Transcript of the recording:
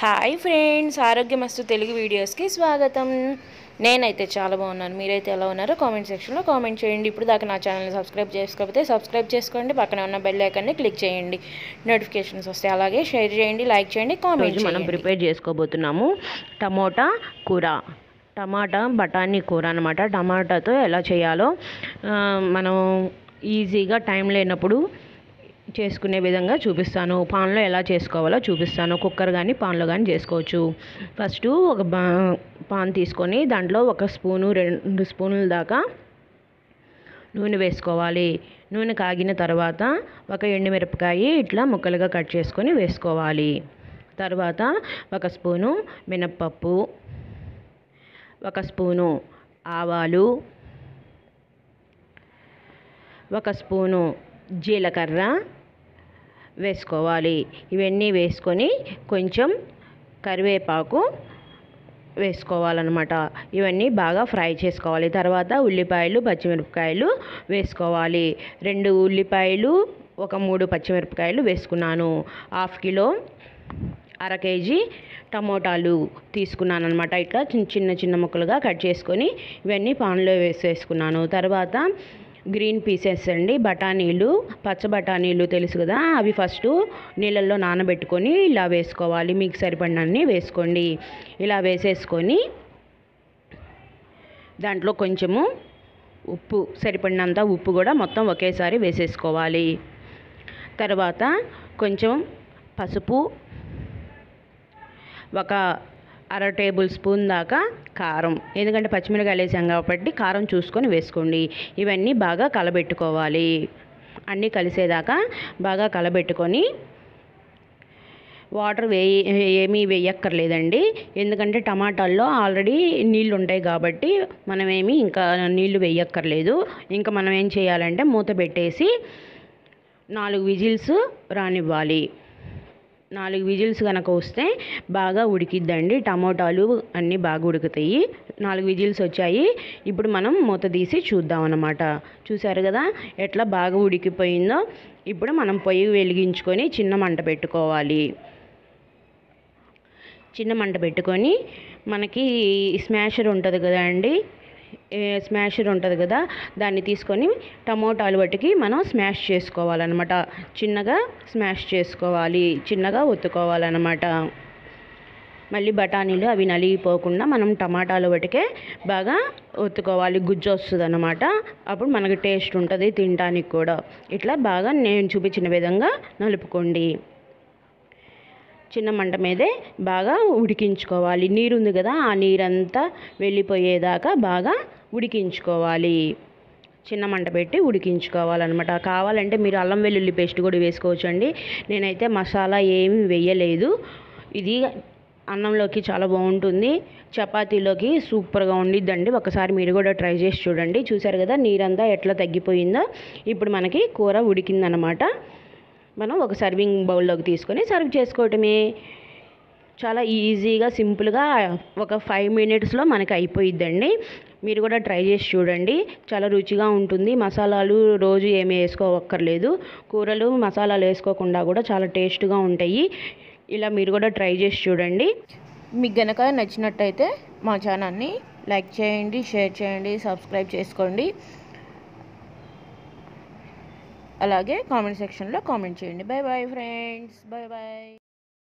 hi friends ఆరోగ్యమస్తు Telugu వీడియోస్కి స్వాగతం నేనైతే చాలా బాగున్నాను మీరైతే ఎలా ఉన్నారో కామెంట్ సెక్షన్లో కామెంట్ చేయండి ఇప్పుడు దాకా నా ఛానల్ని సబ్స్క్రైబ్ చేసుకోకపోతే సబ్స్క్రైబ్ చేసుకోండి పక్కన ఉన్న బెల్ ఐకాన్ని క్లిక్ చేయండి నోటిఫికేషన్స్ వస్తాయి అలాగే షేర్ చేయండి లైక్ చేయండి కామెంట్ రోజు మనం ప్రిపేర్ చేసుకోబోతున్నాము టమోటా కూర టమాటా బఠానీ కూర అనమాట టమాటాతో ఎలా చేయాలో ఆ, మనం ఈజీగా టైం లేనప్పుడు చేసుకునే విధంగా చూపిస్తాను పాన్లో ఎలా చేసుకోవాలో చూపిస్తాను కుక్కర్ కానీ పాన్లో కానీ చేసుకోవచ్చు ఫస్ట్ ఒక బా పాన్ తీసుకొని దాంట్లో ఒక స్పూను రెండు స్పూనుల దాకా నూనె వేసుకోవాలి నూనె కాగిన తర్వాత ఒక ఎండుమిరపకాయ ఇట్లా ముక్కలుగా కట్ చేసుకొని వేసుకోవాలి తర్వాత ఒక స్పూను మినప్పప్పు ఒక స్పూను ఆవాలు ఒక స్పూను జీలకర్ర వేసుకోవాలి ఇవన్నీ వేసుకొని కొంచెం కరివేపాకు వేసుకోవాలన్నమాట ఇవన్నీ బాగా ఫ్రై చేసుకోవాలి తర్వాత ఉల్లిపాయలు పచ్చిమిరపకాయలు వేసుకోవాలి రెండు ఉల్లిపాయలు ఒక మూడు పచ్చిమిరపకాయలు వేసుకున్నాను హాఫ్ కిలో అర కేజీ టమోటాలు తీసుకున్నాను అనమాట ఇట్లా చిన్న చిన్న చిన్న ముక్కలుగా కట్ చేసుకొని ఇవన్నీ పాన్లో వేసేసుకున్నాను తర్వాత గ్రీన్ పీసెస్ అండి బఠానీలు పచ్చ బఠానీలు తెలుసు కదా అవి ఫస్ట్ నీళ్ళల్లో నానబెట్టుకొని ఇలా వేసుకోవాలి మీకు సరిపడినన్ని వేసుకోండి ఇలా వేసేసుకొని దాంట్లో కొంచెము ఉప్పు సరిపడినంత ఉప్పు కూడా మొత్తం ఒకేసారి వేసేసుకోవాలి తర్వాత కొంచెం పసుపు ఒక అర టేబుల్ స్పూన్ దాకా కారం ఎందుకంటే పచ్చిమిరకాయలు వేసాం కాబట్టి కారం చూసుకొని వేసుకోండి ఇవన్నీ బాగా కలబెట్టుకోవాలి అన్నీ కలిసేదాకా బాగా కలబెట్టుకొని వాటర్ వేయి ఏమీ వేయక్కర్లేదండి ఎందుకంటే టమాటాల్లో ఆల్రెడీ నీళ్ళు ఉంటాయి కాబట్టి మనమేమి ఇంకా నీళ్లు వేయక్కర్లేదు ఇంకా మనం ఏం చేయాలంటే మూత పెట్టేసి నాలుగు విజిల్స్ రానివ్వాలి నాలుగు విజిల్స్ కనుక వస్తే బాగా ఉడికిద్దండి టమోటాలు అన్నీ బాగా ఉడుకుతాయి నాలుగు విజిల్స్ వచ్చాయి ఇప్పుడు మనం మూత తీసి చూద్దాం అన్నమాట చూసారు కదా ఎట్లా బాగా ఉడికిపోయిందో ఇప్పుడు మనం పొయ్యి వెలిగించుకొని చిన్న మంట పెట్టుకోవాలి చిన్న మంట పెట్టుకొని మనకి స్మాషర్ ఉంటుంది కదా అండి ఏ స్మాషర్ ఉంటుంది కదా దాన్ని తీసుకొని టమోటాలు బట్టికి మనం స్మాష్ చేసుకోవాలన్నమాట చిన్నగా స్మాష్ చేసుకోవాలి చిన్నగా ఒత్తుకోవాలన్నమాట మళ్ళీ బఠానీలు అవి నలిగిపోకుండా మనం టమాటాలు బట్టికే బాగా ఒత్తుకోవాలి గుజ్జు వస్తుంది అనమాట అప్పుడు మనకి టేస్ట్ ఉంటుంది తినడానికి కూడా ఇట్లా బాగా నేను చూపించిన విధంగా నలుపుకోండి చిన్న మంట మీదే బాగా ఉడికించుకోవాలి నీరు ఉంది కదా ఆ నీరంతా వెళ్ళిపోయేదాకా బాగా ఉడికించుకోవాలి చిన్న మంట పెట్టి ఉడికించుకోవాలన్నమాట కావాలంటే మీరు అల్లం వెల్లుల్లి పేస్ట్ కూడా వేసుకోవచ్చు అండి నేనైతే మసాలా ఏమీ వేయలేదు ఇది అన్నంలోకి చాలా బాగుంటుంది చపాతీలోకి సూపర్గా ఉండిద్దండి ఒకసారి మీరు కూడా ట్రై చేసి చూడండి చూసారు కదా నీరంతా ఎట్లా తగ్గిపోయిందో ఇప్పుడు మనకి కూర ఉడికిందనమాట మనం ఒక సర్వింగ్ బౌల్లోకి తీసుకొని సర్వ్ చేసుకోవటమే చాలా ఈజీగా సింపుల్గా ఒక ఫైవ్ మినిట్స్లో మనకి అయిపోయిద్దండి మీరు కూడా ట్రై చేసి చూడండి చాలా రుచిగా ఉంటుంది మసాలాలు రోజు ఏమీ వేసుకోవక్కర్లేదు కూరలు మసాలాలు వేసుకోకుండా కూడా చాలా టేస్ట్గా ఉంటాయి ఇలా మీరు కూడా ట్రై చేసి చూడండి మీకు గనక నచ్చినట్టయితే మా ఛానల్ని లైక్ చేయండి షేర్ చేయండి సబ్స్క్రైబ్ చేసుకోండి అలాగే కామెంట్ సెక్షన్లో కామెంట్ చేయండి bye bye friends bye bye